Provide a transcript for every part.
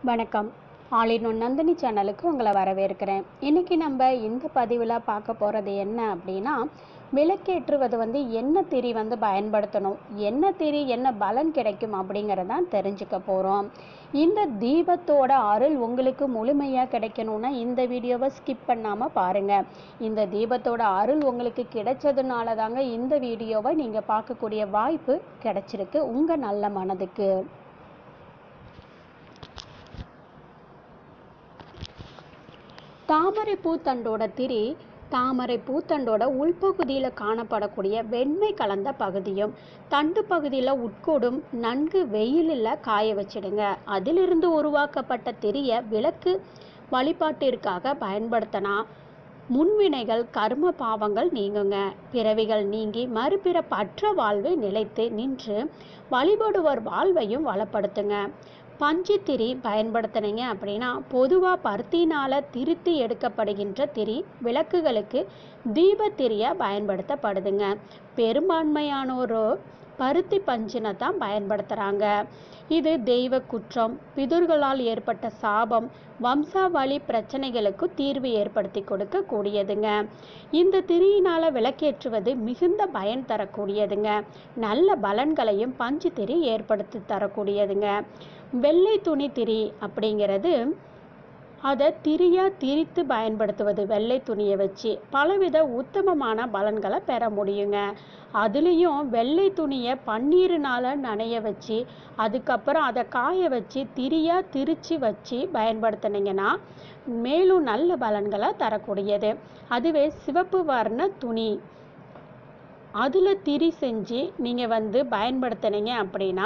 வணக்கம் ஆலினோ நந்தினி சேனலுக்கு உங்களை வரவேற்கிறேன் இன்னைக்கு நம்ம இந்த பதிவில் பார்க்க போகிறது என்ன அப்படின்னா விளக்கேற்றுவது வந்து என்ன திரி வந்து பயன்படுத்தணும் என்ன திரி என்ன பலன் கிடைக்கும் அப்படிங்கிறதான் தெரிஞ்சுக்க போகிறோம் இந்த தீபத்தோட அருள் உங்களுக்கு முழுமையாக கிடைக்கணும்னா இந்த வீடியோவை ஸ்கிப் பண்ணாமல் பாருங்கள் இந்த தீபத்தோட அருள் உங்களுக்கு கிடைச்சதுனால தாங்க இந்த வீடியோவை நீங்கள் பார்க்கக்கூடிய வாய்ப்பு கிடைச்சிருக்கு உங்கள் நல்ல மனதுக்கு தாமரை பூத்தண்டோட திரி தாமரை பூத்தண்டோட உள்பகுதியில் காணப்படக்கூடிய வெண்மை கலந்த பகுதியும் தண்டு பகுதியில் உட்கூடும் நன்கு வெயிலில் காய வச்சிடுங்க அதிலிருந்து உருவாக்கப்பட்ட திரிய விளக்கு வழிபாட்டிற்காக பயன்படுத்தினா முன்வினைகள் கர்ம பாவங்கள் நீங்குங்க பிறவிகள் நீங்கி மறுபிறப்பற்ற வாழ்வு நிலைத்து நின்று வழிபடுவர் வாழ்வையும் வளப்படுத்துங்க பஞ்சு திரி பயன்படுத்துனீங்க அப்படின்னா பொதுவாக பருத்தினால் திருத்தி எடுக்கப்படுகின்ற திரி விளக்குகளுக்கு தீப திரியாக பயன்படுத்தப்படுதுங்க பெரும்பான்மையானோரோ பருத்தி பஞ்சினை தான் பயன்படுத்துகிறாங்க இது தெய்வ குற்றம் பிதுர்களால் ஏற்பட்ட சாபம் வம்சாவளி பிரச்சனைகளுக்கு தீர்வு ஏற்படுத்தி கொடுக்க கூடியதுங்க இந்த திரியினால் விளக்கேற்றுவது மிகுந்த பயன் தரக்கூடியதுங்க நல்ல பலன்களையும் பஞ்சு திரி ஏற்படுத்தி தரக்கூடியதுங்க வெள்ளை துணி திரி அப்படிங்கிறது அதை திரியாக திரித்து பயன்படுத்துவது வெள்ளை துணியை வச்சு பலவித உத்தமமான பலன்களை பெற முடியுங்க அதுலேயும் வெள்ளை துணியை பன்னீருனால் நனைய வச்சு அதுக்கப்புறம் அதை காய வச்சு திரியாக திரித்து வச்சு பயன்படுத்துனீங்கன்னா மேலும் நல்ல பலன்களை தரக்கூடியது அதுவே சிவப்பு வர்ண துணி அதில் திரி செஞ்சு நீங்கள் வந்து பயன்படுத்துனீங்க அப்படின்னா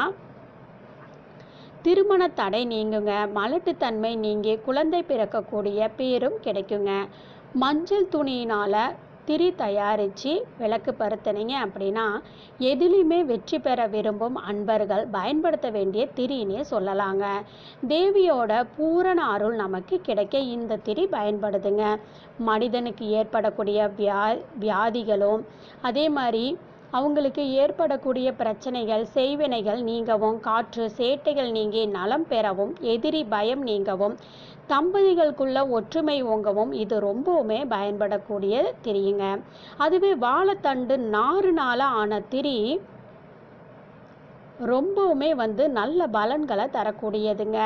திருமண தடை நீங்குங்க மலட்டுத்தன்மை நீங்கி குழந்தை பிறக்கக்கூடிய பேரும் கிடைக்குங்க மஞ்சள் துணியினால் திரி தயாரித்து விளக்கு பருத்தினீங்க அப்படின்னா எதிலையுமே வெற்றி பெற விரும்பும் அன்பர்கள் பயன்படுத்த வேண்டிய திரின்னே சொல்லலாங்க தேவியோட பூரண அருள் நமக்கு கிடைக்க இந்த திரி பயன்படுதுங்க மனிதனுக்கு ஏற்படக்கூடிய வியா வியாதிகளும் அதே மாதிரி அவங்களுக்கு ஏற்படக்கூடிய பிரச்சனைகள் செய்வினைகள் நீங்கவும் காற்று சேட்டைகள் நீங்கி நலம் பெறவும் எதிரி பயம் நீங்கவும் தம்பதிகளுக்குள்ள ஒற்றுமை ஓங்கவும் இது ரொம்பவுமே பயன்படக்கூடிய திரியுங்க அதுவே வாழைத்தண்டு நாறு நாளாக ஆன திரி ரொம்பவுமே வந்து நல்ல பலன்களை தரக்கூடியதுங்க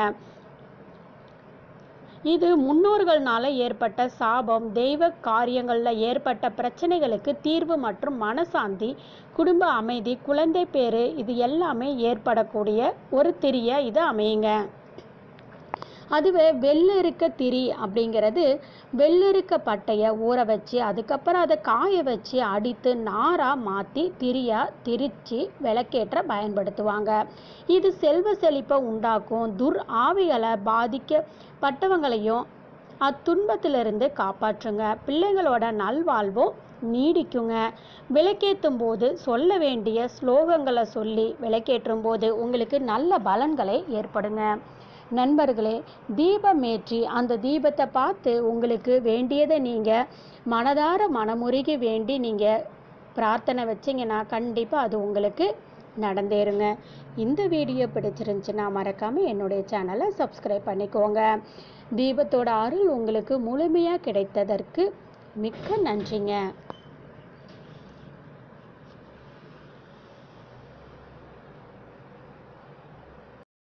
இது முன்னோர்கள்னால ஏற்பட்ட சாபம் தெய்வ காரியங்களில் ஏற்பட்ட பிரச்சனைகளுக்கு தீர்வு மற்றும் மனசாந்தி குடும்ப அமைதி குழந்தை பேரு இது எல்லாமே ஏற்படக்கூடிய ஒரு திரியா இது அமையுங்க அதுவே வெள்ளெருக்க திரி அப்படிங்கிறது வெள்ளெருக்க பட்டையை ஊற வச்சு அதுக்கப்புறம் அதை காய வச்சு அடித்து நாராக மாற்றி திரியாக திரித்து விளக்கேற்ற பயன்படுத்துவாங்க இது செல்வ செழிப்பை உண்டாக்கும் துர் ஆவிகளை பாதிக்கப்பட்டவங்களையும் அத்துன்பத்திலிருந்து காப்பாற்றுங்க பிள்ளைகளோட நல்வாழ்வும் நீடிக்குங்க விளக்கேற்றும் போது சொல்ல வேண்டிய ஸ்லோகங்களை சொல்லி விளக்கேற்றும் போது உங்களுக்கு நல்ல பலன்களை ஏற்படுங்க நண்பர்களே தீபம் ஏற்றி அந்த தீபத்தை பார்த்து உங்களுக்கு வேண்டியதை நீங்கள் மனதார மனமுருகி வேண்டி நீங்கள் பிரார்த்தனை வச்சிங்கன்னா கண்டிப்பாக அது உங்களுக்கு நடந்தேருங்க இந்த வீடியோ பிடிச்சிருந்துச்சுன்னா மறக்காமல் என்னுடைய சேனலை சப்ஸ்கிரைப் பண்ணிக்கோங்க தீபத்தோட அருள் உங்களுக்கு முழுமையாக கிடைத்ததற்கு மிக்க நன்றிங்க